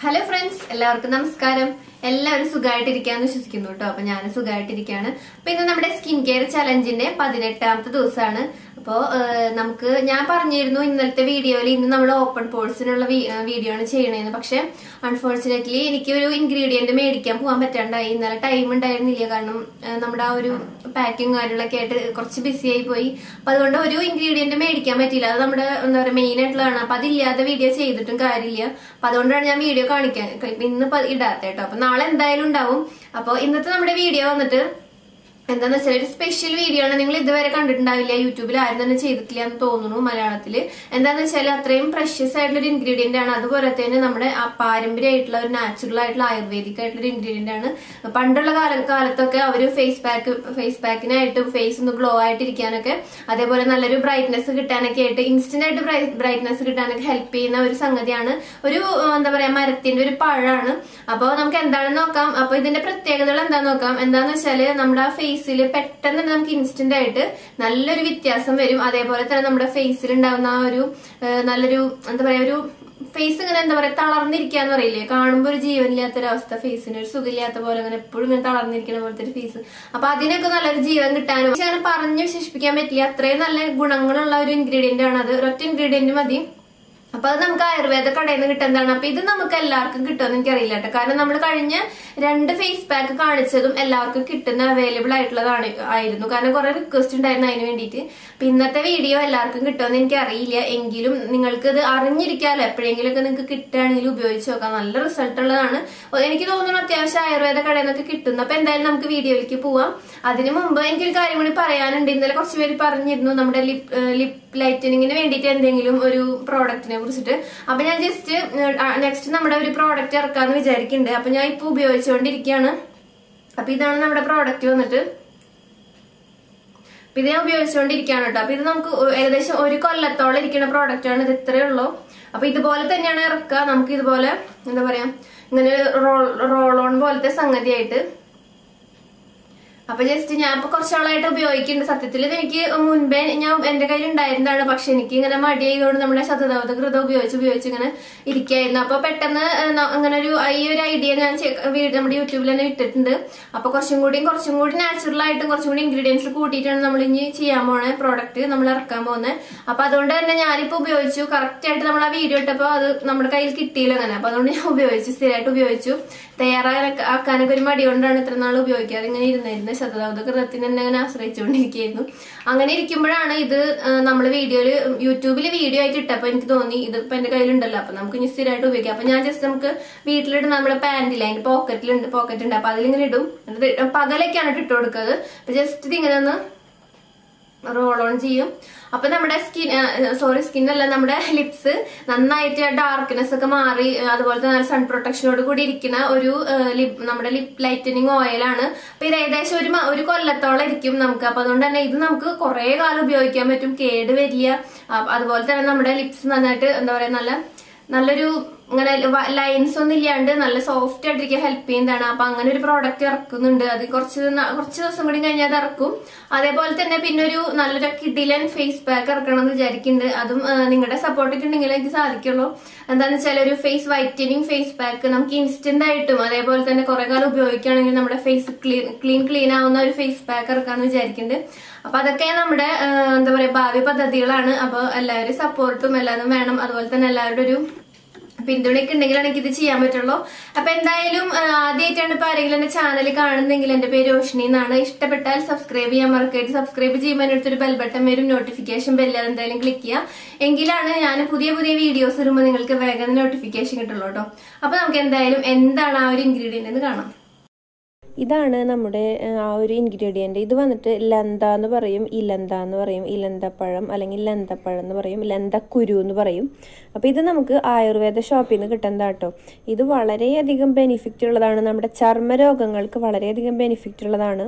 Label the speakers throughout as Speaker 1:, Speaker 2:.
Speaker 1: hello friends എല്ലാവർക്കും നമസ്കാരം എല്ലാവരും സുഖമായിട്ടിരിക്കാന്ന് വിശ്വസിക്കുന്നു കേട്ടോ അപ്പൊ ഞാൻ സുഖമായിട്ടിരിക്കുകയാണ് അപ്പൊ ഇന്ന് നമ്മുടെ സ്കിൻ കെയർ ചലഞ്ചിന്റെ പതിനെട്ടാമത്തെ ദിവസമാണ് അപ്പോ ഏഹ്, നമുക്ക് ഞാൻ പറഞ്ഞിരുന്നു ഇന്നലത്തെ വീഡിയോയിൽ ഇന്ന് നമ്മൾ ഓപ്പൺ പോഴ്സിനുള്ള വീഡിയോ ആണ് ചെയ്യണേന്ന് പക്ഷെ അൺഫോർച്ചുനേറ്റ്ലി എനിക്ക് ഒരു ഇൻഗ്രീഡിയന്റ് മേടിക്കാൻ പോകാൻ പറ്റാണ്ടായി ഇന്നലെ ടൈം ഉണ്ടായിരുന്നില്ല കാരണം ഏഹ്, നമ്മുടെ ആ ഒരു പാക്കിങ് കാര്യങ്ങളൊക്കെ ആയിട്ട് കുറച്ച് ബിസി ആയി പോയി അപ്പൊ അതുകൊണ്ട് ഒരു ഇൻഗ്രീഡിയന്റ് മേടിക്കാൻ പറ്റിയില്ല അത് നമ്മുടെ എന്താ പറയുക മെയിൻ ആയിട്ടുള്ളതാണ് അപ്പൊ അതില്ലാതെ വീഡിയോ ചെയ്തിട്ടും കാര്യമില്ല അപ്പൊ അതുകൊണ്ടാണ് ഞാൻ വീഡിയോ കാണിക്കാൻ ഇന്ന് ഇപ്പൊ ഇടാത്ത കേട്ടോ അപ്പൊ നാളെ എന്തായാലും ഉണ്ടാവും അപ്പൊ ഇന്നത്തെ നമ്മുടെ വീഡിയോ വന്നിട്ട് എന്താന്ന് വെച്ചാൽ ഒരു സ്പെഷ്യൽ വീഡിയോ ആണ് നിങ്ങൾ ഇതുവരെ കണ്ടിട്ടുണ്ടാവില്ല യൂട്യൂബിൽ ആരും തന്നെ ചെയ്തിട്ടില്ല എന്ന് തോന്നുന്നു മലയാളത്തിൽ എന്താന്ന് വെച്ചാൽ അത്രയും പ്രഷ്യസ് ആയിട്ടുള്ള ഒരു ഇൻഗ്രീഡിയന്റ് ആണ് അതുപോലെ തന്നെ നമ്മുടെ ആ പാരമ്പര്യമായിട്ടുള്ള ഒരു നാച്ചുറൽ ആയിട്ടുള്ള ആയുർവേദിക് ആയിട്ടുള്ള ഒരു ഇൻഗ്രീഡിയന്റ് ആണ് പണ്ടുള്ള കാല കാലത്തൊക്കെ അവര് ഫേസ് പാക്ക് ഫേസ് പാക്കിനായിട്ടും ഫേസ് ഒന്ന് ഗ്ലോ ആയിട്ടിരിക്കാനൊക്കെ അതേപോലെ നല്ലൊരു ബ്രൈറ്റ്നെസ് കിട്ടാനൊക്കെ ആയിട്ട് ഇൻസ്റ്റന്റ് ആയിട്ട് ബ്രൈറ്റ്നെസ് കിട്ടാനൊക്കെ ഹെൽപ്പ് ചെയ്യുന്ന ഒരു സംഗതിയാണ് ഒരു ഏഹ്, എന്താ പറയാ മരത്തിന്റെ ഒരു പഴമാണ് അപ്പോൾ നമുക്ക് എന്താണെന്ന് നോക്കാം അപ്പൊ ഇതിന്റെ പ്രത്യേകതകൾ എന്താന്ന് നോക്കാം എന്താന്ന് വെച്ചാല് നമ്മുടെ ഫേസിൽ പെട്ടെന്ന് തന്നെ നമുക്ക് ഇൻസ്റ്റന്റ് ആയിട്ട് നല്ലൊരു വ്യത്യാസം വരും അതേപോലെ തന്നെ നമ്മുടെ ഫേസിൽ ഉണ്ടാകുന്ന ആ ഒരു ഏഹ്, നല്ലൊരു എന്താ പറയാ ഒരു ഫേസ് ഇങ്ങനെ എന്താ പറയാ തളർന്നിരിക്കാന്ന് പറയില്ലേ കാണുമ്പോൾ ഒരു ജീവനില്ലാത്തൊരവസ്ഥ ഫേസിന് ഒരു സുഖമില്ലാത്ത പോലെ അങ്ങനെ എപ്പോഴും ഇങ്ങനെ തളർന്നിരിക്കുന്ന പോലത്തെ ഒരു ഫേസ് അപ്പൊ അതിനൊക്കെ നല്ലൊരു ജീവൻ കിട്ടാനും പക്ഷെ അങ്ങനെ പറഞ്ഞ് വിശേഷിപ്പിക്കാൻ പറ്റില്ല അത്രയും നല്ല ഗുണങ്ങളുള്ള ഒരു ഇൻഗ്രീഡിയന്റ് ആണ് അത് ഒരൊറ്റ ഇൻഗ്രീഡിയന്റ് മതി അപ്പൊ അത് നമുക്ക് ആയുർവേദ കടയിൽ നിന്ന് കിട്ടുന്നതാണ് അപ്പൊ ഇത് നമുക്ക് എല്ലാവർക്കും കിട്ടുമെന്ന് എനിക്കറിയില്ല കേട്ടോ കാരണം നമ്മൾ കഴിഞ്ഞ രണ്ട് ഫേസ് പാക്ക് കാണിച്ചതും എല്ലാവർക്കും കിട്ടുന്ന അവൈലബിൾ ആയിട്ടുള്ളതാണ് ആയിരുന്നു കാരണം കുറെ റിക്വസ്റ്റ് ഉണ്ടായിരുന്നു അതിന് വേണ്ടിയിട്ട് അപ്പൊ ഇന്നത്തെ വീഡിയോ എല്ലാവർക്കും കിട്ടുമെന്ന് എനിക്ക് അറിയില്ല എങ്കിലും നിങ്ങൾക്ക് ഇത് അറിഞ്ഞിരിക്കാമല്ലോ എപ്പോഴെങ്കിലും ഒക്കെ നിങ്ങൾക്ക് കിട്ടുകയാണെങ്കിൽ ഉപയോഗിച്ച് നോക്കാം നല്ല റിസൾട്ട് ഉള്ളതാണ് എനിക്ക് തോന്നുന്നു അത്യാവശ്യം ആയുർവേദ കടയിൽ നിന്നൊക്കെ കിട്ടുന്നു അപ്പൊ എന്തായാലും നമുക്ക് വീഡിയോയിലേക്ക് പോവാം അതിനു മുമ്പ് എനിക്കൊരു കാര്യം കൂടി പറയാനുണ്ട് ഇന്നലെ കുറച്ച് പേര് പറഞ്ഞിരുന്നു നമ്മുടെ ലിപ് ലിപ് ലൈറ്റനിങ്ങിന് വേണ്ടിയിട്ട് എന്തെങ്കിലും ഒരു പ്രോഡക്റ്റിനെ കുറിച്ചിട്ട് അപ്പൊ ഞാൻ ജസ്റ്റ് നെക്സ്റ്റ് നമ്മുടെ ഒരു പ്രോഡക്റ്റ് ഇറക്കാന്ന് വിചാരിക്കുന്നുണ്ട് അപ്പൊ ഞാൻ ഇപ്പൊ ഉപയോഗിച്ചുകൊണ്ടിരിക്കുകയാണ് അപ്പൊ ഇതാണ് നമ്മുടെ പ്രോഡക്റ്റ് വന്നിട്ട് അപ്പൊ ഇത് ഞാൻ ഉപയോഗിച്ചുകൊണ്ടിരിക്കുകയാണ് കേട്ടോ അപ്പൊ ഇത് നമുക്ക് ഒ- ഏകദേശം ഒരു കൊല്ലത്തോളം ഇരിക്കുന്ന പ്രോഡക്റ്റ് ആണ് ഇത് ഇത്രയേ ഉള്ളൂ അപ്പൊ ഇതുപോലെ തന്നെയാണ് ഇറക്കുക നമുക്ക് ഇതുപോലെ എന്താ പറയാ ഇങ്ങനെ റോൾ റോൾ ഓൺ പോലത്തെ സംഗതിയായിട്ട് അപ്പൊ ജസ്റ്റ് ഞാൻ ഇപ്പൊ കുറച്ചാളായിട്ട് ഉപയോഗിക്കുന്നുണ്ട് സത്യത്തിൽ ഇത് എനിക്ക് മുൻപേ ഞാൻ എന്റെ കയ്യിൽ ഉണ്ടായിരുന്നതാണ് പക്ഷെ എനിക്ക് ഇങ്ങനെ മടിയായതുകൊണ്ട് നമ്മുടെ ശതദാവത കൃത ഉപയോഗിച്ച് ഉപയോഗിച്ച് ഇങ്ങനെ ഇരിക്കായിരുന്നു അപ്പൊ പെട്ടെന്ന് ഏഹ്, ന- അങ്ങനെ ഒരു ഈ ഒരു ഐഡിയ ഞാൻ ചെ- വീട് നമ്മുടെ യൂട്യൂബിൽ തന്നെ ഇട്ടിട്ടുണ്ട് അപ്പൊ കുറച്ചും കൂടി കുറച്ചും കൂടി നാച്ചുറൽ ആയിട്ടും കുറച്ചും കൂടി ഇൻഗ്രീഡിയൻസ് കൂട്ടിയിട്ടാണ് നമ്മൾ ഇനി ചെയ്യാൻ പോണ പ്രോഡക്റ്റ് നമ്മൾ ഇറക്കാൻ പോകുന്നത് അപ്പൊ അതുകൊണ്ട് തന്നെ ഞാനിപ്പോ ഉപയോഗിച്ചു കറക്റ്റ് ആയിട്ട് നമ്മൾ ആ വീഡിയോ ഇട്ടപ്പോ അത് നമ്മുടെ കയ്യിൽ കിട്ടിയില്ല അങ്ങനെ അപ്പൊ അതുകൊണ്ട് ഞാൻ ഉപയോഗിച്ചു സ്ഥിരമായിട്ട് ഉപയോഗിച്ചു തയ്യാറാക്കാനൊക്കെ ആക്കാനൊക്കെ ഒരു മടി കൊണ്ടാണ് ഇത്ര നാൾ ഉപയോഗിക്കാതെ ഇങ്ങനെ ഇരുന്നിരുന്നത് ശതദാവത കൃതത്തിന് തന്നെ അങ്ങനെ ആശ്രയിച്ചുകൊണ്ടിരിക്കുകയായിരുന്നു അങ്ങനെ ഇരിക്കുമ്പോഴാണ് ഇത് നമ്മൾ വീഡിയോയില് യൂട്യൂബിൽ വീഡിയോ ആയിട്ട് ഇട്ടപ്പോ എനിക്ക് തോന്നി ഇത് ഇപ്പൊ എന്റെ കയ്യിലുണ്ടല്ലോ അപ്പൊ നമുക്ക് ഇനി സ്ഥിരമായിട്ട് ഉപയോഗിക്കാം അപ്പൊ ഞാൻ ജസ്റ്റ് നമുക്ക് വീട്ടിലിടുന്ന നമ്മുടെ പാന്റിൽ അതിന്റെ പോക്കറ്റിലുണ്ട് പോക്കറ്റ് ഉണ്ട് അപ്പൊ അതിലിങ്ങനെ ഇടും എന്നിട്ട് പകലൊക്കെയാണ് ഇട്ട് കൊടുക്കുന്നത് അപ്പൊ ജസ്റ്റ് ഇത് ഇങ്ങനെ ഒന്ന് റോൾ ഓൺ ചെയ്യും അപ്പൊ നമ്മുടെ സ്കിൻ സോറി സ്കിൻ അല്ല നമ്മുടെ ലിപ്സ് നന്നായിട്ട് ഡാർക്ക്നെസ് ഒക്കെ മാറി ആ, അതുപോലെ തന്നെ സൺ പ്രൊട്ടക്ഷനോട് കൂടി ഇരിക്കുന്ന ഒരു ആ, lip- നമ്മുടെ ലിപ് ലൈറ്റനിങ് ഓയിലാണ് അപ്പൊ ഇത് ഏകദേശം ഒരു മ- ഒരു കൊല്ലത്തോളം ഇരിക്കും നമുക്ക് അപ്പൊ അതുകൊണ്ട് തന്നെ ഇത് നമുക്ക് കുറെ കാലം ഉപയോഗിക്കാൻ പറ്റും കേട് വരില്ല ആ, അതുപോലെ തന്നെ നമ്മുടെ ലിപ്സ് നന്നായിട്ട് എന്താ പറയാ നല്ല നല്ലൊരു ഇങ്ങനെ ലൈൻസ് ഒന്നും ഇല്ലാണ്ട് നല്ല സോഫ്റ്റ് ആയിട്ടിരിക്കാൻ ഹെൽപ്പ് ചെയ്യുന്നതാണ് അപ്പൊ അങ്ങനെ ഒരു പ്രോഡക്റ്റ് ഇറക്കുന്നുണ്ട് അത് കുറച്ച് ന- കുറച്ച് ദിവസം കൂടി കഴിഞ്ഞാൽ അത് ഇറക്കും അതേപോലെ തന്നെ പിന്നെ ഒരു നല്ലൊരു കിഡിലൻ ഫേസ് പാക്ക് ഇറക്കണം എന്ന് വിചാരിക്കുന്നുണ്ട് അതും ആ, നിങ്ങളുടെ സപ്പോർട്ട് ഒക്കെ ഉണ്ടെങ്കിൽ എനിക്ക് സാധിക്കുള്ളൂ എന്താന്ന് വെച്ചാൽ ഒരു ഫേസ് വൈറ്റനിങ് ഫേസ് പാക്ക് നമുക്ക് ഇൻസ്റ്റന്റ് ആയിട്ടും അതേപോലെ തന്നെ കുറെ കാലം ഉപയോഗിക്കുകയാണെങ്കിൽ നമ്മുടെ ഫേസ് ക്ലീൻ ക്ലീൻ ക്ലീൻ ആവുന്ന ഒരു ഫേസ് പാക്ക് ഇറക്കാന്ന് വിചാരിക്കുന്നുണ്ട് അപ്പൊ അതൊക്കെ നമ്മുടെ ആ, എന്താ പറയാ ഭാവി പദ്ധതികളാണ് അപ്പൊ എല്ലാവരും സപ്പോർട്ടും എല്ലാവരും വേണം അതുപോലെ തന്നെ എല്ലാവരുടെ ഒരു പിന്തുണയൊക്കെ ഉണ്ടെങ്കിലാണ് എനിക്ക് ഇത് ചെയ്യാൻ പറ്റുള്ളൂ അപ്പൊ എന്തായാലും ആ, ആദ്യമായിട്ടാണ് ഇപ്പൊ ആരെങ്കിലും എന്റെ ചാനൽ കാണുന്നെങ്കിൽ എന്റെ പേര് രോഷിനി എന്നാണ് ഇഷ്ടപ്പെട്ടാൽ സബ്സ്ക്രൈബ് ചെയ്യാൻ മറക്കരുത് സബ്സ്ക്രൈബ് ചെയ്യുമ്പോൾ എൻ്റെ അടുത്തൊരു ബെൽ ബട്ടൺ വരും നോട്ടിഫിക്കേഷൻ ബെല്ല് അതെന്തായാലും ക്ലിക്ക് ചെയ്യാം എങ്കിലാണ് ഞാൻ പുതിയ പുതിയ വീഡിയോസ് ഇടുമ്പോൾ നിങ്ങൾക്ക് വേഗം നോട്ടിഫിക്കേഷൻ കിട്ടുള്ളൂ കേട്ടോ അപ്പൊ നമുക്ക് എന്തായാലും എന്താണ് ആ ഒരു ഇൻഗ്രീഡിയന്റ് എന്ന് കാണാം
Speaker 2: ഇതാണ് നമ്മുടെ ആ, ആ ഒരു ഇൻഗ്രീഡിയൻറ്റ് ഇത് വന്നിട്ട് ലന്ത എന്ന് പറയും ഇലന്ത എന്ന് പറയും ഇലന്തപ്പഴം അല്ലെങ്കിൽ ലന്തപ്പഴം എന്ന് പറയും ലന്തക്കുരു എന്ന് പറയും അപ്പോൾ ഇത് നമുക്ക് ആയുർവേദ ഷോപ്പിൽ നിന്ന് കിട്ടുന്നതാണ് കേട്ടോ ഇത് വളരെയധികം ബെനിഫിറ്റ് ഉള്ളതാണ് നമ്മുടെ ചർമ്മ രോഗങ്ങൾക്ക് വളരെയധികം ബെനിഫിറ്റ് ഉള്ളതാണ്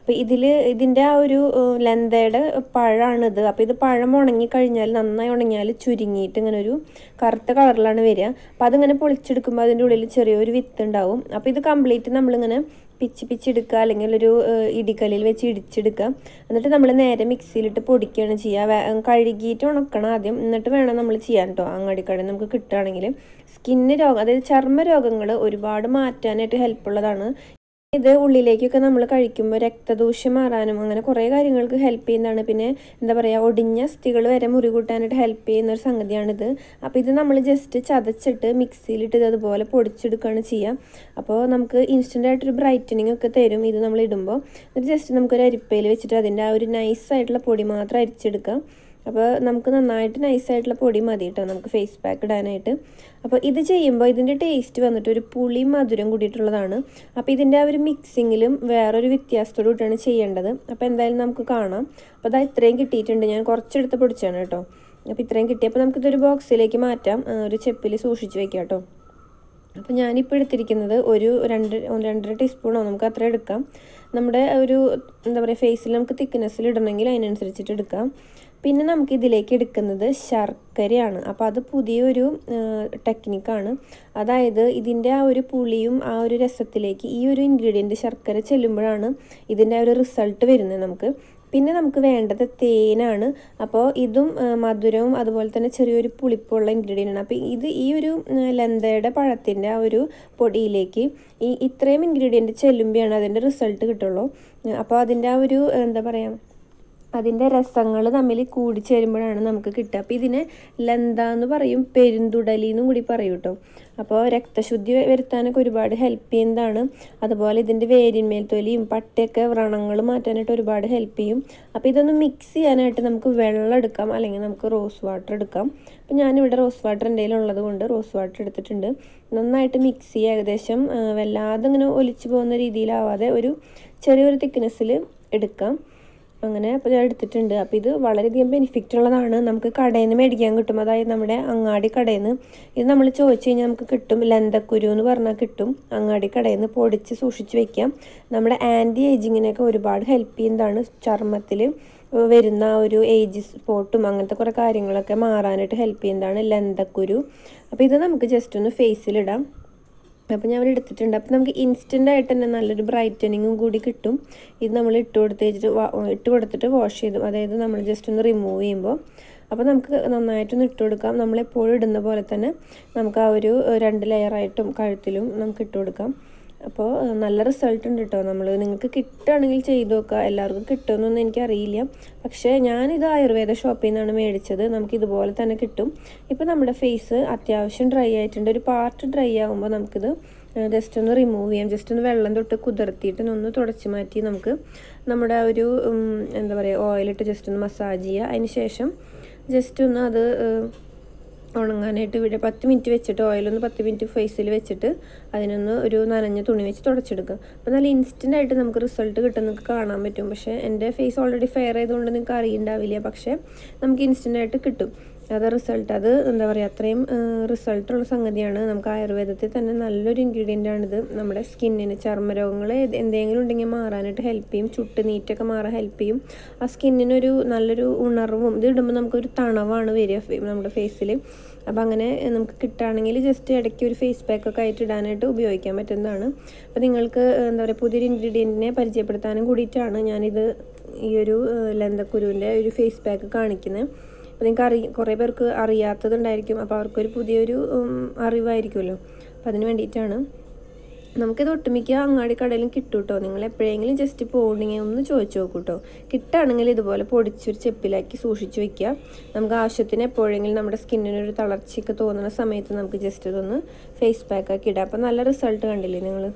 Speaker 2: അപ്പോൾ ഇതിൽ ഇതിൻ്റെ ആ ഒരു ഏഹ്, ലെന്തയുടെ പഴമാണിത് അപ്പോൾ ഇത് പഴം ഉണങ്ങി കഴിഞ്ഞാൽ നന്നായി ഉണങ്ങിയാൽ ചുരുങ്ങിയിട്ട് ഇങ്ങനെ ഒരു കറുത്ത കളറിലാണ് വരിക അപ്പോൾ അതിങ്ങനെ പൊളിച്ചെടുക്കുമ്പോൾ അതിൻ്റെ ഉള്ളിൽ ചെറിയൊരു വിത്ത് ഉണ്ടാവും അപ്പോൾ ഇത് കംപ്ലീറ്റ് നമ്മളിങ്ങനെ പിച്ച് പിച്ചെടുക്കുക അല്ലെങ്കിൽ ഒരു ഏഹ്, ഇടിക്കല്ലിൽ വെച്ച് ഇടിച്ചെടുക്കുക എന്നിട്ട് നമ്മൾ നേരെ മിക്സിയിലിട്ട് പൊടിക്കുകയാണ് ചെയ്യുക വേ- കഴുകിയിട്ട് ഉണക്കണം ആദ്യം എന്നിട്ട് വേണം നമ്മൾ ചെയ്യാൻ കേട്ടോ അങ്ങാടിക്കടയിൽ നമുക്ക് കിട്ടുകയാണെങ്കിൽ സ്കിന്ന് രോഗം അതായത് ചർമ്മ രോഗങ്ങൾ ഒരുപാട് മാറ്റാനായിട്ട് ഹെൽപ്പുള്ളതാണ് ഇത് ഉള്ളിലേക്കൊക്കെ നമ്മൾ കഴിക്കുമ്പോൾ രക്തദൂഷ്യം മാറാനും അങ്ങനെ കുറേ കാര്യങ്ങൾക്ക് ഹെൽപ്പ് ചെയ്യുന്നതാണ് പിന്നെ എന്താ പറയുക ഒടിഞ്ഞ അസ്ഥികൾ വരെ മുറി കൂട്ടാനായിട്ട് ഹെൽപ്പ് ചെയ്യുന്ന ഒരു സംഗതിയാണിത് അപ്പോൾ ഇത് നമ്മൾ ജസ്റ്റ് ചതച്ചിട്ട് മിക്സിയിലിട്ട് ഇത് അതുപോലെ പൊടിച്ചെടുക്കുകയാണ് ചെയ്യുക അപ്പോൾ നമുക്ക് ഇൻസ്റ്റൻ്റ് ആയിട്ടൊരു ബ്രൈറ്റനിങ് ഒക്കെ തരും ഇത് നമ്മൾ ഇടുമ്പോൾ എന്നിട്ട് ജസ്റ്റ് നമുക്കൊരു അരിപ്പയിൽ വെച്ചിട്ട് അതിൻ്റെ ആ ഒരു നൈസ് ആയിട്ടുള്ള പൊടി മാത്രം അരിച്ചെടുക്കാം അപ്പോൾ നമുക്ക് നന്നായിട്ട് നൈസായിട്ടുള്ള പൊടി മതി കേട്ടോ നമുക്ക് ഫേസ് പാക്ക് ഇടാനായിട്ട് അപ്പോൾ ഇത് ചെയ്യുമ്പോൾ ഇതിൻ്റെ ടേസ്റ്റ് വന്നിട്ട് ഒരു പുളി മധുരം കൂടിയിട്ടുള്ളതാണ് അപ്പോൾ ഇതിൻ്റെ ആ ഒരു മിക്സിങ്ങിലും വേറൊരു വ്യത്യാസത്തോടു കൂടിയാണ് ചെയ്യേണ്ടത് അപ്പോൾ എന്തായാലും നമുക്ക് കാണാം അപ്പോൾ അതാ ഇത്രയും കിട്ടിയിട്ടുണ്ട് ഞാൻ കുറച്ചെടുത്ത് പൊടിച്ചാണ് കേട്ടോ അപ്പോൾ ഇത്രയും കിട്ടിയപ്പോൾ നമുക്കിതൊരു ബോക്സിലേക്ക് മാറ്റാം ആ, ഒരു ചെപ്പിൽ സൂക്ഷിച്ച് വെക്കാം കേട്ടോ അപ്പോൾ ഞാനിപ്പോൾ എടുത്തിരിക്കുന്നത് ഒരു രണ്ട് രണ്ടര ടീസ്പൂണോ നമുക്ക് അത്ര എടുക്കാം നമ്മുടെ ഒരു എന്താ പറയുക ഫേസിൽ നമുക്ക് തിക്നെസ്സിൽ ഇടണമെങ്കിൽ അതിനനുസരിച്ചിട്ട് എടുക്കാം പിന്നെ നമുക്ക് ഇതിലേക്ക് എടുക്കുന്നത് ശർക്കരയാണ് അപ്പോൾ അത് പുതിയൊരു ടെക്നിക്കാണ് അതായത് ഇതിൻ്റെ ആ ഒരു പുളിയും ആ ഒരു രസത്തിലേക്ക് ഈ ഒരു ഇൻഗ്രീഡിയൻറ്റ് ശർക്കര ചെല്ലുമ്പോഴാണ് ഇതിൻ്റെ ആ ഒരു റിസൾട്ട് വരുന്നത് നമുക്ക് പിന്നെ നമുക്ക് വേണ്ടത് തേനാണ് അപ്പോൾ ഇതും ആ, മധുരവും അതുപോലെ തന്നെ ചെറിയൊരു പുളിപ്പുള്ള ഇൻഗ്രീഡിയൻ്റ് ആണ് അപ്പോൾ ഇത് ഈ ഒരു ആ, ലന്തയുടെ പഴത്തിൻ്റെ ആ ഒരു പൊടിയിലേക്ക് ഈ ഇത്രയും ഇൻഗ്രീഡിയൻറ്റ് ചെല്ലുമ്പോഴാണ് അതിൻ്റെ റിസൾട്ട് കിട്ടുള്ളൂ അപ്പോൾ അതിൻ്റെ ആ ഒരു എന്താ പറയുക അതിൻ്റെ രസങ്ങൾ തമ്മിൽ കൂടിച്ചേരുമ്പോഴാണ് നമുക്ക് കിട്ടുക അപ്പോൾ ഇതിനെ ലന്ത എന്ന് പറയും പെരുന്തുടലി എന്നും കൂടി പറയും കേട്ടോ അപ്പോൾ രക്തശുദ്ധി വരുത്താനൊക്കെ ഒരുപാട് ഹെൽപ്പ് ചെയ്യുന്നതാണ് അതുപോലെ ഇതിൻ്റെ വേരിന്മേൽ തൊലിയും പട്ടയൊക്കെ വ്രണങ്ങൾ മാറ്റാനായിട്ട് ഒരുപാട് ഹെൽപ്പ് ചെയ്യും അപ്പോൾ ഇതൊന്ന് മിക്സ് ചെയ്യാനായിട്ട് നമുക്ക് വെള്ളം എടുക്കാം അല്ലെങ്കിൽ നമുക്ക് റോസ് വാട്ടർ എടുക്കാം അപ്പോൾ ഞാനിവിടെ റോസ് വാട്ടർ എൻ്റെ ഉള്ളത് കൊണ്ട് റോസ് വാട്ടർ എടുത്തിട്ടുണ്ട് നന്നായിട്ട് മിക്സ് ചെയ്യുക ഏകദേശം ആ, വല്ലാതെ ഇങ്ങനെ ഒലിച്ചു പോകുന്ന രീതിയിലാവാതെ ഒരു ചെറിയൊരു തിക്നെസ്സിൽ എടുക്കാം അങ്ങനെ അപ്പോൾ ഞാൻ എടുത്തിട്ടുണ്ട് അപ്പോൾ ഇത് വളരെയധികം ബെനിഫിറ്റ് ഉള്ളതാണ് നമുക്ക് കടയിൽ നിന്ന് മേടിക്കാൻ കിട്ടും അതായത് നമ്മുടെ അങ്ങാടി കടയിൽ നിന്ന് ഇത് നമ്മൾ ചോദിച്ചു കഴിഞ്ഞാൽ നമുക്ക് കിട്ടും ലന്തക്കുരു എന്ന് പറഞ്ഞാൽ കിട്ടും അങ്ങാടി കടയിൽ നിന്ന് പൊടിച്ച് സൂക്ഷിച്ച് വെക്കാം നമ്മുടെ ആൻറ്റി ഏജിങ്ങിനൊക്കെ ഒരുപാട് ഹെൽപ്പ് ചെയ്യുന്നതാണ് ചർമ്മത്തിൽ വരുന്ന ആ ഒരു ഏജ് സ്പോട്ടും അങ്ങനത്തെ കുറേ കാര്യങ്ങളൊക്കെ മാറാനായിട്ട് ഹെൽപ്പ് ചെയ്യുന്നതാണ് ലന്തക്കുരു അപ്പോൾ ഇത് നമുക്ക് ജസ്റ്റ് ഒന്ന് ഫേസിലിടാം അപ്പോൾ ഞാൻ ഇവിടെ എടുത്തിട്ടുണ്ട് അപ്പോൾ നമുക്ക് ഇൻസ്റ്റൻ്റ് ആയിട്ട് തന്നെ നല്ലൊരു ബ്രൈറ്റനിങ്ങും കൂടി കിട്ടും ഇത് നമ്മൾ ഇട്ട് കൊടുത്ത് വെച്ചിട്ട് വാ- ഇട്ട് കൊടുത്തിട്ട് വാഷ് ചെയ്തു അതായത് നമ്മൾ ജസ്റ്റ് ഒന്ന് റിമൂവ് ചെയ്യുമ്പോൾ അപ്പോൾ നമുക്ക് നന്നായിട്ടൊന്ന് ഇട്ട് കൊടുക്കാം നമ്മളെപ്പോഴും ഇടുന്ന പോലെ തന്നെ നമുക്ക് ആ ഒരു ഏഹ്, രണ്ട് ലെയറായിട്ടും കഴുത്തിലും നമുക്ക് ഇട്ട് കൊടുക്കാം അപ്പോൾ ഏഹ്, നല്ല റിസൾട്ട് ഉണ്ട് കേട്ടോ നമ്മൾ നിങ്ങൾക്ക് കിട്ടുകയാണെങ്കിൽ ചെയ്ത് നോക്കുക എല്ലാവർക്കും കിട്ടുമെന്നൊന്നും എനിക്കറിയില്ല പക്ഷേ ഞാനിത് ആയുർവേദ ഷോപ്പിൽ നിന്നാണ് മേടിച്ചത് നമുക്ക് ഇതുപോലെ തന്നെ കിട്ടും ഇപ്പോൾ നമ്മുടെ ഫേസ് അത്യാവശ്യം ഡ്രൈ ആയിട്ടുണ്ട് ഒരു പാർട്ട് ഡ്രൈ ആകുമ്പോൾ നമുക്കിത് ജസ്റ്റ് ഒന്ന് റിമൂവ് ചെയ്യാം ജസ്റ്റ് ഒന്ന് വെള്ളം തൊട്ട് കുതിർത്തിയിട്ട് ഒന്ന് തുടച്ച് മാറ്റി നമുക്ക് നമ്മുടെ ആ ഒരു ഉം, എന്താ പറയുക ഓയിലിട്ട് ജസ്റ്റ് ഒന്ന് മസാജ് ചെയ്യുക അതിന് ശേഷം ജസ്റ്റ് ഒന്ന് അത് ഏഹ്, ഉണങ്ങാനായിട്ട് ഇവിടെ പത്ത് മിനിറ്റ് വെച്ചിട്ട് ഓയിലൊന്ന് പത്ത് മിനിറ്റ് ഫേസിൽ വെച്ചിട്ട് അതിനൊന്ന് ഒരു നനഞ്ഞ തുണി വെച്ച് തുടച്ചെടുക്കുക അപ്പോൾ നല്ല ഇൻസ്റ്റൻ്റ് ആയിട്ട് നമുക്ക് റിസൾട്ട് കിട്ടും നിങ്ങൾക്ക് കാണാൻ പറ്റും പക്ഷേ എൻ്റെ ഫേസ് ഓൾറെഡി ഫെയർ ആയതുകൊണ്ട് നിങ്ങൾക്ക് അറിയുണ്ടാവില്ല പക്ഷേ നമുക്ക് ഇൻസ്റ്റൻ്റ് ആയിട്ട് കിട്ടും അത് റിസൾട്ട് അത് എന്താ പറയുക അത്രയും റിസൾട്ടുള്ള സംഗതിയാണ് നമുക്ക് ആയുർവേദത്തിൽ തന്നെ നല്ലൊരു ഇൻഗ്രീഡിയൻ്റ് ആണിത് നമ്മുടെ സ്കിന്നിന് ചർമ്മരോഗങ്ങൾ ഏത് എന്തെങ്കിലും ഉണ്ടെങ്കിൽ മാറാനായിട്ട് ഹെൽപ്പ് ചെയ്യും ചുട്ട് നീറ്റൊക്കെ മാറാൻ ഹെൽപ്പ് ചെയ്യും ആ സ്കിന്നിനൊരു നല്ലൊരു ഉണർവും ഇത് ഇടുമ്പോൾ നമുക്കൊരു തണവാണ് വരിക ഫേ- നമ്മുടെ ഫേസിൽ അപ്പോൾ അങ്ങനെ നമുക്ക് കിട്ടുകയാണെങ്കിൽ ജസ്റ്റ് ഇടയ്ക്ക് ഒരു ഫേസ് പാക്ക് ഒക്കെ ആയിട്ട് ഇടാനായിട്ട് ഉപയോഗിക്കാൻ പറ്റുന്നതാണ് അപ്പോൾ നിങ്ങൾക്ക് എന്താ പറയുക പുതിയൊരു ഇൻഗ്രീഡിയൻറ്റിനെ പരിചയപ്പെടുത്താനും കൂടിയിട്ടാണ് ഞാനിത് ഈ ഒരു ലന്തക്കുരുവിൻ്റെ ഒരു ഫേസ് പാക്ക് കാണിക്കുന്നത് അപ്പോൾ നിങ്ങൾക്ക് അറി കുറേ പേർക്ക് അറിയാത്തതുണ്ടായിരിക്കും അപ്പോൾ അവർക്കൊരു പുതിയൊരു ഉം, അറിവായിരിക്കുമല്ലോ അപ്പോൾ അതിന് വേണ്ടിയിട്ടാണ് നമുക്കിത് ഒട്ടുമിക്ക അങ്ങാടി കടയിലും കിട്ടും കേട്ടോ നിങ്ങൾ എപ്പോഴെങ്കിലും ജസ്റ്റ് പോകുന്നെങ്കിൽ ഒന്ന് ചോദിച്ചു നോക്കൂ കേട്ടോ കിട്ടുകയാണെങ്കിൽ ഇതുപോലെ പൊടിച്ചൊരു ചെപ്പിലാക്കി സൂക്ഷിച്ച് വെക്കുക നമുക്ക് ആവശ്യത്തിന് എപ്പോഴെങ്കിലും നമ്മുടെ സ്കിന്നിനൊരു തളർച്ചയൊക്കെ തോന്നുന്ന സമയത്ത് നമുക്ക് ജസ്റ്റ് ഇതൊന്ന് ഫേസ് പാക്ക് ആക്കി ഇടാം അപ്പോൾ നല്ല റിസൾട്ട് കണ്ടില്ലേ നിങ്ങൾ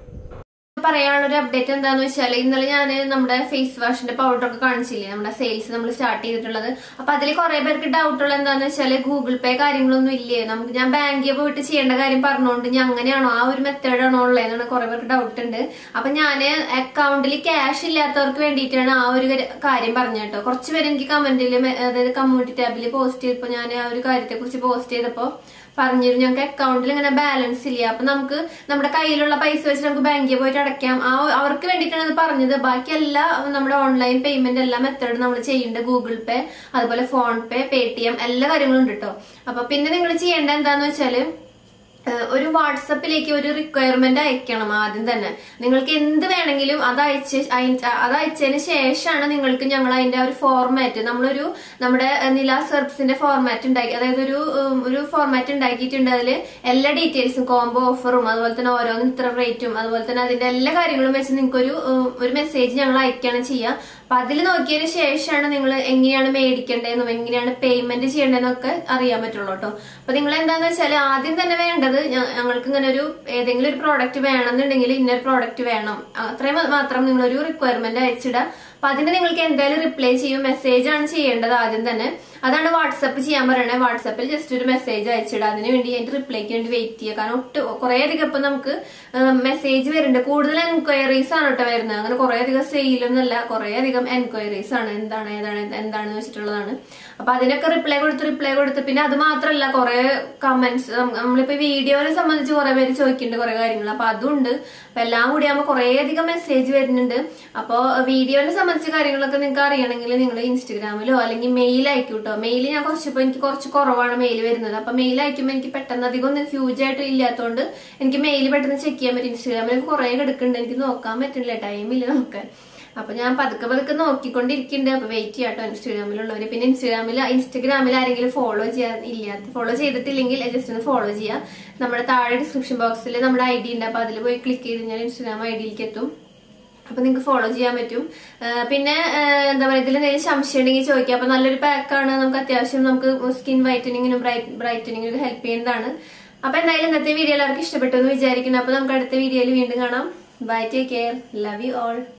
Speaker 1: പറയാനുള്ള ഒരു അപ്ഡേറ്റ് എന്താന്ന് വെച്ചാൽ ഇന്നലെ ഞാൻ നമ്മുടെ ഫേസ് വാഷിന്റെ പൗഡർ ഒക്കെ കാണിച്ചില്ലേ നമ്മുടെ സെയിൽസ് നമ്മൾ സ്റ്റാർട്ട് ചെയ്തിട്ടുള്ളത് അപ്പൊ അതിൽ കുറെ പേർക്ക് ഡൗട്ട് ഉള്ള എന്താന്ന് വെച്ചാൽ ഗൂഗിൾ പേ കാര്യങ്ങളൊന്നും ഇല്ലേ നമുക്ക് ഞാൻ ബാങ്കിൽ പോയിട്ട് ചെയ്യേണ്ട കാര്യം പറഞ്ഞുകൊണ്ട് ഞാൻ അങ്ങനെയാണോ ആ ഒരു മെത്തേഡ് ആണോ ഉള്ളതെന്നാണ് കുറെ പേർക്ക് ഡൗട്ട് ഉണ്ട് അപ്പൊ ഞാൻ അക്കൗണ്ടിൽ ക്യാഷ് ഇല്ലാത്തവർക്ക് വേണ്ടിയിട്ടാണ് ആ ഒരു കര- കാര്യം പറഞ്ഞത് കേട്ടോ കുറച്ച് പേര് എനിക്ക് കമന്റിൽ അതായത് കമ്മ്യൂണിറ്റി ടാബിൽ പോസ്റ്റ് ചെയ്തപ്പോ ഞാൻ ആ ഒരു കാര്യത്തെ കുറിച്ച് പോസ്റ്റ് ചെയ്തപ്പോ പറഞ്ഞിരുന്നു ഞങ്ങൾക്ക് അക്കൗണ്ടിൽ ഇങ്ങനെ ബാലൻസ് ഇല്ല അപ്പൊ നമുക്ക് നമ്മുടെ കയ്യിലുള്ള പൈസ വെച്ച് നമുക്ക് ബാങ്കിൽ പോയിട്ട് അടയ്ക്കാം ആ അവർക്ക് വേണ്ടിയിട്ടാണ് ഇത് പറഞ്ഞത് ബാക്കി എല്ലാ നമ്മുടെ ഓൺലൈൻ പേയ്മെന്റ് എല്ലാ മെത്തേഡും നമ്മൾ ചെയ്യുന്നുണ്ട് ഗൂഗിൾ പേ അതുപോലെ PhonePe Paytm എല്ലാ കാര്യങ്ങളും ഉണ്ട് കേട്ടോ അപ്പൊ പിന്നെ നിങ്ങൾ ചെയ്യേണ്ടത് എന്താന്ന് വെച്ചാല് ഏഹ് ഒരു വാട്സപ്പിലേക്ക് ഒരു റിക്വയർമെന്റ് അയക്കണം ആദ്യം തന്നെ നിങ്ങൾക്ക് എന്ത് വേണമെങ്കിലും അത് അയച്ച് അയ- അത് അയച്ചതിന് ശേഷമാണ് നിങ്ങൾക്ക് ഞങ്ങൾ അതിന്റെ ആ ഒരു ഫോർമാറ്റ് നമ്മളൊരു നമ്മുടെ ഏഹ് നില സെർപ്സിന്റെ ഫോർമാറ്റ് ഉണ്ടാക്കി അതായത് ഒരു ഉം, ഒരു ഫോർമാറ്റ് ഉണ്ടാക്കിയിട്ടുണ്ട് അതിൽ എല്ലാ ഡീറ്റെയിൽസും കോംബോ ഓഫറും അതുപോലെ തന്നെ ഓരോന്നും ഇത്ര റേറ്റും അതുപോലെ തന്നെ അതിന്റെ എല്ലാ കാര്യങ്ങളും വെച്ച് നിങ്ങൾക്ക് ഒരു ഉം, ഒരു മെസ്സേജ് ഞങ്ങൾ അയക്കുകയാണ് ചെയ്യുക അപ്പൊ അതിൽ നോക്കിയതിന് ശേഷമാണ് നിങ്ങൾ എങ്ങനെയാണ് മേടിക്കേണ്ടതെന്നും എങ്ങനെയാണ് പേയ്മെന്റ് ചെയ്യേണ്ടതെന്നൊക്കെ അറിയാൻ പറ്റുള്ളൂ കേട്ടോ അപ്പൊ നിങ്ങൾ എന്താന്ന് വെച്ചാൽ ആദ്യം തന്നെ വേണ്ടത് ഞ- ഞങ്ങൾക്ക് ഇങ്ങനെ ഒരു ഏതെങ്കിലും ഒരു പ്രോഡക്റ്റ് വേണമെന്നുണ്ടെങ്കിൽ ഇന്നൊരു പ്രോഡക്റ്റ് വേണം അത്രയും മാത്രം നിങ്ങളൊരു റിക്വയർമെന്റ് അയച്ചിടുക അപ്പൊ അതിന് നിങ്ങൾക്ക് എന്തായാലും റിപ്ലൈ ചെയ്യും മെസ്സേജ് ആണ് ചെയ്യേണ്ടത് ആദ്യം തന്നെ അതാണ് വാട്സപ്പ് ചെയ്യാൻ പറയണേ വാട്സപ്പിൽ ജസ്റ്റ് ഒരു മെസ്സേജ് അയച്ചിടുക അതിന് വേണ്ടി അതിന്റെ റിപ്ലൈക്ക് വേണ്ടി വെയിറ്റ് ചെയ്യുക കാരണം ഒട്ട് കുറെ അധികം ഇപ്പൊ നമുക്ക് മെസ്സേജ് വരുന്നുണ്ട് കൂടുതൽ എൻക്വയറീസ് ആണ് കേട്ടോ വരുന്നത് അങ്ങനെ കുറെ അധികം സെയിലൊന്നല്ല കുറെ അധികം എൻക്വയറീസ് ആണ് എന്താണ് ഏതാണ് എന്താണെന്ന് വെച്ചിട്ടുള്ളതാണ് അപ്പൊ അതിനൊക്കെ റിപ്ലൈ കൊടുത്ത് റിപ്ലൈ കൊടുത്ത് പിന്നെ അത് മാത്രമല്ല കുറെ കമന്റ്സ് നമ്മളിപ്പോ വീഡിയോനെ സംബന്ധിച്ച് കുറെ പേര് ചോദിക്കുന്നുണ്ട് കുറെ കാര്യങ്ങൾ അപ്പൊ അതുണ്ട് അപ്പൊ എല്ലാം കൂടി ആകുമ്പോൾ കുറെ അധികം മെസ്സേജ് വരുന്നുണ്ട് അപ്പൊ വീഡിയോനെ സംബന്ധിച്ച കാര്യങ്ങളൊക്കെ നിങ്ങൾക്ക് അറിയണമെങ്കിൽ നിങ്ങൾ ഇൻസ്റ്റഗ്രാമിലോ അല്ലെങ്കിൽ മെയിൽ അയക്കും കേട്ടോ മെയിൽ ഞാൻ കുറച്ചിപ്പോ എനിക്ക് കുറച്ച് കുറവാണ് മെയിൽ വരുന്നത് അപ്പൊ മെയിൽ അയക്കുമ്പോൾ എനിക്ക് പെട്ടെന്ന് അധികം ഒന്നും ഹ്യൂജ് ആയിട്ട് ഇല്ലാത്തതുകൊണ്ട് എനിക്ക് മെയിൽ പെട്ടെന്ന് ചെക്ക് ചെയ്യാൻ പറ്റും ഇൻസ്റ്റഗ്രാമിൽ കുറെ കിടക്കുന്നുണ്ട് എനിക്ക് നോക്കാൻ പറ്റില്ല ടൈമില്ല നോക്കാൻ അപ്പൊ ഞാൻ പതുക്കെ പതുക്കെ നോക്കിക്കൊണ്ടിരിക്കുന്നുണ്ട് അപ്പൊ വെയിറ്റ് ചെയ്യാട്ടോ ഇൻസ്റ്റാഗ്രാമിലുള്ളവര് പിന്നെ ഇൻസ്റ്റാഗ്രാമിൽ ഇൻസ്റ്റാഗ്രാമിൽ ആരെങ്കിലും ഫോളോ ചെയ്യാൻ ഇല്ലാത്ത ഫോളോ ചെയ്തിട്ടില്ലെങ്കിൽ ജസ്റ്റ് ഒന്ന് ഫോളോ ചെയ്യാം നമ്മുടെ താഴെ ഡിസ്ക്രിപ്ഷൻ ബോക്സിൽ നമ്മുടെ ഐ ഡി ഉണ്ട് അപ്പൊ അതിൽ പോയി ക്ലിക്ക് ചെയ്ത് കഴിഞ്ഞാൽ ഇൻസ്റ്റാഗ്രാം ഐ ഡിയിലേക്ക് എത്തും അപ്പൊ നിങ്ങൾക്ക് ഫോളോ ചെയ്യാൻ പറ്റും ആ, പിന്നെ ആ, എന്താ പറയുക ഇതിൽ എന്തെങ്കിലും സംശയം ഉണ്ടെങ്കിൽ ചോദിക്കാം അപ്പൊ നല്ലൊരു പാക്കാണ് നമുക്ക് അത്യാവശ്യം നമുക്ക് സ്കിൻ വൈറ്റനിങ്ങിനും ബ്രൈറ്റനിങ്ങിനും ഹെൽപ്പ് ചെയ്യുന്നതാണ് അപ്പൊ എന്തായാലും ഇന്നത്തെ വീഡിയോ എല്ലാവർക്കും ഇഷ്ടപ്പെട്ടു എന്ന് വിചാരിക്കുന്നു അപ്പൊ നമുക്ക് അടുത്ത വീഡിയോയിൽ വീണ്ടും കാണാം bye take care love you all